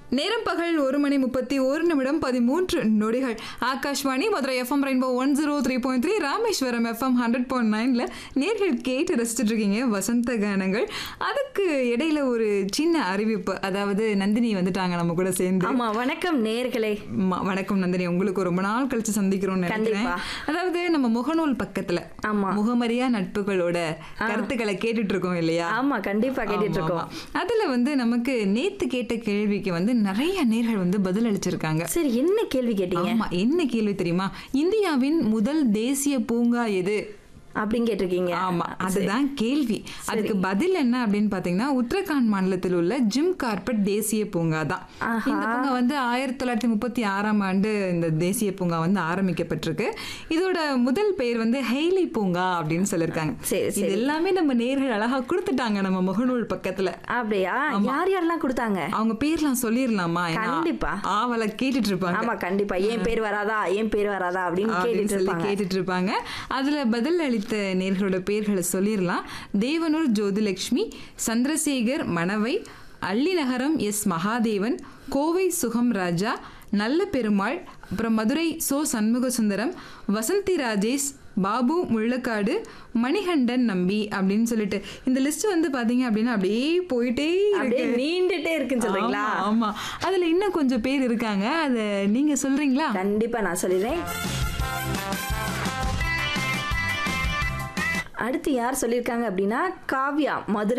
நேரம் பகல் ஒரு மணி முப்பத்தி ஒரு நிமிடம் பதிமூன்று நொடிகள் Akashvani Madurai FM rainbow one zero three point three Rameswaram FM hundred point நைனில் நேர்கள் கேட்டு ரசிச்சுட்டு இருக்கீங்க வசந்த கானங்கள் அதுக்கு இடையில ஒரு சின்ன அறிவிப்பு அதாவது நந்தினி வந்துட்டாங்க நம்ம கூட சேர்ந்து ஆமா வணக்கம் நேர்களே ம- வணக்கம் நந்தினி உங்களுக்கு ரொம்ப நாள் கழிச்சு சந்திக்கிறோம்னு நினைக்கிறேன் கண்டிப்பா. அதாவது நம்ம முகநூல் பக்கத்துல ஆமா. முகமறியா நட்புகளோட கருத்துக்களை கேட்டுட்டு இருக்கோம் இல்லையா ஆமா கண்டிப்பா கேட்டுட்டு ஆமா, இருக்கோம் ஆமா. அதுல வந்து நமக்கு நேத்து கேட்ட கேள்விக்கு வந்து நிறைய நேர்கள் வந்து பதில் அளிச்சிருக்காங்க சரி என்ன கேள்வி கேட்டீங்க ஆமா என்ன கேள்வி தெரியுமா இந்தியாவின் முதல் தேசிய பூங்கா எது அப்படின்னு கேட்டிருக்கீங்க ஆமா அதுதான் கேள்வி அதுக்கு பதில் என்ன அப்படின்னு பாத்தீங்கன்னா உத்தரகாண்ட் மாநிலத்தில் உள்ள ஜிம் கார்பெட் தேசிய பூங்கா தான் ஆஹா. இந்த பூங்கா வந்து ஆயிரத்தி தொள்ளாயிரத்தி முப்பத்தி ஆறாம் ஆண்டு இந்த தேசிய பூங்கா வந்து ஆரம்பிக்கப்பட்டிருக்கு இதோட முதல் பெயர் வந்து ஹெய்லி பூங்கா அப்படின்னு சொல்லியிருக்காங்க சரி, இது சரி. எல்லாமே நம்ம நேர்கள் அழகா கொடுத்துட்டாங்க நம்ம முகநூல் பக்கத்துல அப்படியா யார் யாரெல்லாம் கொடுத்தாங்க அவங்க பேர்லாம் சொல்லிடலாமா ஏன்னா கண்டிப்பா. ஆவலை கேட்டுட்டு இருப்பாங்க ஆமா கண்டிப்பா என் பேர் வராதா என் பேர் வராதா அப்படின்னு அப்படின்னு கேட்டுட்டு சொல்லி இருப்பாங்க கேட்டுட்டு இருப்பாங்க அதுல பதில் அளித்த நேர்களோட பேர்களை சொல்லிடலாம் தேவனூர் ஜோதிலட்சுமி சந்திரசேகர் மணவை அள்ளிநகரம் எஸ் மகாதேவன் கோவை சுகம் ராஜா நல்ல பெருமாள் அப்புறம் மதுரை சோ சண்முக சுந்தரம் வசந்தி ராஜேஷ் பாபு முள்ளக்காடு மணிகண்டன் நம்பி அப்படின்னு சொல்லிட்டு இந்த லிஸ்ட் வந்து பாத்தீங்க அப்படின்னா அப்படியே போயிட்டே அப்படியே இருக்கு நீண்டுட்டே இருக்குன்னு சொல்றீங்களா ஆமா, ஆமா அதுல இன்னும் கொஞ்சம் பேர் இருக்காங்க அத நீங்க சொல்றீங்களா கண்டிப்பா நான் சொல்லிடுறேன் அடுத்து யார் சொல்லியிருக்காங்க அப்படின்னா காவ்யா மதுரை